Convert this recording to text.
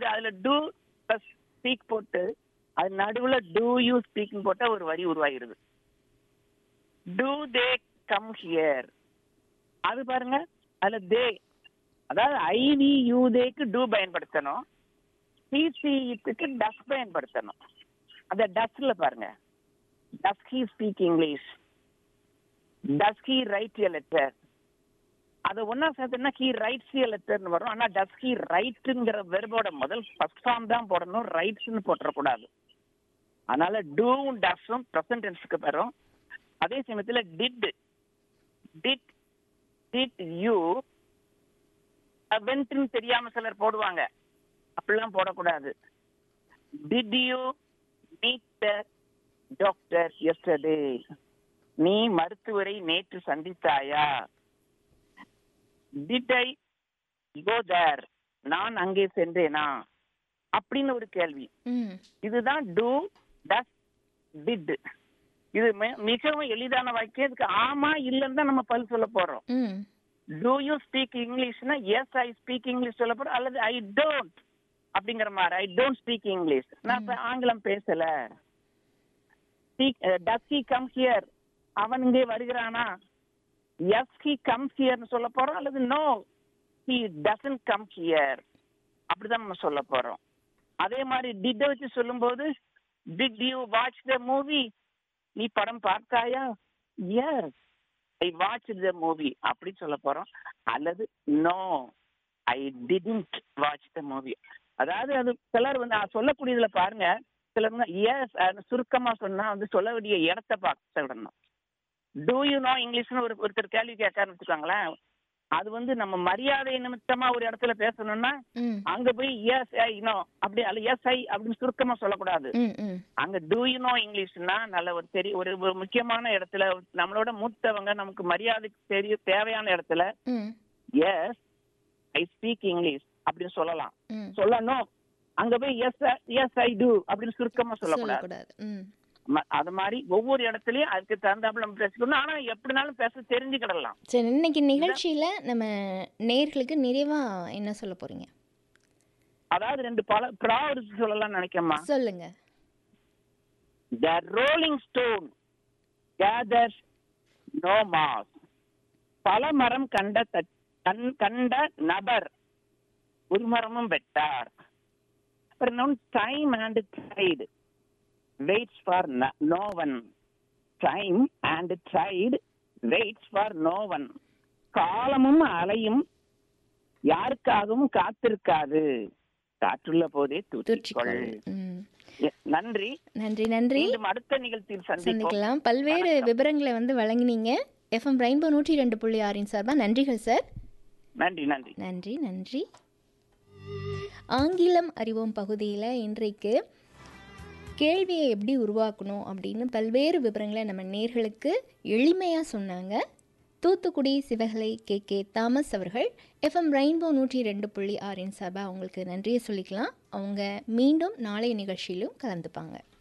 அது அதுல two plus speak போட்டு அது நடுவுல டூ யூ ஸ்பீக்னு போட்டா ஒரு வரி உருவாகிருது டூ தே கம் ஹியர் அது பாருங்க அதுல தே அதாவது ஐவி யூ தேக்கு டூ பயன்படுத்தணும் சிசிக்கு டஸ் பயன்படுத்தணும் அந்த டஸ்ல பாருங்க does he speak English does he write a letter அது ஒன்னா சேர்த்துனா ஹி ரைட்ஸ் எ லெட்டர்னு வரும் ஆனா டஸ் ஹி ரைட்டுங்கிற வெர்போட முதல் ஃபர்ஸ்ட் ஃபார்ம் தான் போடணும் ரைட்ஸ்னு போட்டுறக்கூடாது அதனால டூவும் டஸ்ஸும் ப்ரெசன்ட் டென்ஸ்க்கு வரும் அதே சமயத்துல டிட் டிட் டிட் யூ வென்ட்னு தெரியாம சிலர் போடுவாங்க அப்படிலாம் போடக்கூடாது did you meet the doctor yesterday நீ மருத்துவரை நேற்று சந்தித்தாயா டிட் ஐ கோ தேர் நான் அங்கே சென்றேனா அப்படின்னு ஒரு கேள்வி ம் இதுதான் டூ டஸ் டிட் இது மி- மிகவும் எளிதான வாக்கியம் இதுக்கு ஆமா இல்லைன்னு தான் நம்ம பதில் சொல்ல போறோம் ம் டூ யூ ஸ்பீக் இங்கிலீஷ்னா எஸ் ஐ ஸ்பீக் இங்கிலீஷ் சொல்ல போறோம் அல்லது ஐ டோன்ட் அப்படிங்கிற மாதிரி ஐ டோன்ட் ஸ்பீக் இங்கிலீஷ் நான் இப்ப ஆங்கிலம் பேசல டஸ் ஹி கம் ஹியர் அவன் இங்கே வருகிறானா எஸ் ஹி கம் ஹியர்னு சொல்ல போறோம் அல்லது no he doesn't come here அப்படிதான் நம்ம சொல்ல போறோம் அதே மாதிரி டிட்ட வச்சு சொல்லும்போது did you watch the movie நீ படம் பார்த்தாயா yes I watch the movie அப்படி சொல்ல போறோம் அல்லது no I didn't watch the movie அதாவது அது சிலர் வந்து நான் சொல்லக்கூடியதுல பாருங்க சிலர் எஸ் சுருக்கமா சொன்னா வந்து சொல்ல வேண்டிய இடத்த பார்க்க விடணும் டூ யூ நோ இங்கிலீஷ்னு ஒரு ஒருத்தர் கேள்வி கேட்காருன்னு வச்சுக்கோங்களேன் அது வந்து நம்ம மரியாதை நிமித்தமா ஒரு இடத்துல பேசணும்னா ம் அங்க போய் எஸ் ஐ நோ அப்படி அல்ல எஸ் ஐ அப்படின்னு சுருக்கமா சொல்லக்கூடாது ம் ம் அங்க டூ யூ நோ இங்கிலீஷ்னா நல்ல ஒரு தெரிய ஒரு ஒரு முக்கியமான இடத்துல நம்மளோட மூத்தவங்க நமக்கு மரியாதைக்கு தெரிய தேவையான இடத்துல ம் எஸ் ஐ ஸ்பீக் இங்கிலீஷ் அப்படின்னு சொல்லலாம் ம் சொல்லணும் அங்க போய் எஸ் எஸ் ஐ டூ அப்படின்னு சுருக்கமா சொல்லக்கூடாது சொல்லக்கூடாது ம் ம- அது மாதிரி ஒவ்வொரு இடத்துலயும் அதுக்கு தகுந்தாப்புல நம்ம பேசிக்கணும் ஆனா எப்படினாலும் பேச தெரிஞ்சுக்கிடலாம் சரி இன்னைக்கு நிகழ்ச்சியில நம்ம நேர்களுக்கு நிறைவா என்ன சொல்ல போறீங்க அதாவது ரெண்டு பல ப்ராவர்ஸ் சொல்லலாம் நினைக்கமா சொல்லுங்க The rolling stone gathers no moss. பல மரம் கண்ட தட்- கண் கண்ட நபர் ஒரு மரமும் வெட்டார் அப்புறம் time and dried weights for no one time and dried weights for no one காலமும் அலையும் யாருக்காகவும் காத்திருக்காது காற்றுள்ள போதே தூற்றிக்கொள் தூற்றிக்கொள் ம் எ- நன்றி நன்றி நன்றி மீண்டும் அடுத்த நிகழ்ச்சியில் சந்திப்போம் சந்திக்கலாம் பல்வேறு விவரங்களை வந்து வழங்கினீங்க எஃப்எம் ரெயின்போ நூற்றி ரெண்டு புள்ளி ஆறின் சார்பா நன்றிகள் சார் நன்றி நன்றி நன்றி நன்றி ஆங்கிலம் அறிவோம் பகுதியில் இன்றைக்கு கேள்வியை எப்படி உருவாக்கணும் அப்படின்னு பல்வேறு விவரங்களை நம்ம நேர்களுக்கு எளிமையாக சொன்னாங்க Thoothukudi Sivakalai K K Thomas அவர்கள் எஃப்எம் ரெயின்போ நூற்றி ரெண்டு புள்ளி ஆறின் சார்பாக அவங்களுக்கு நன்றியை சொல்லிக்கலாம் அவங்க மீண்டும் நாளைய நிகழ்ச்சியிலும் கலந்துப்பாங்க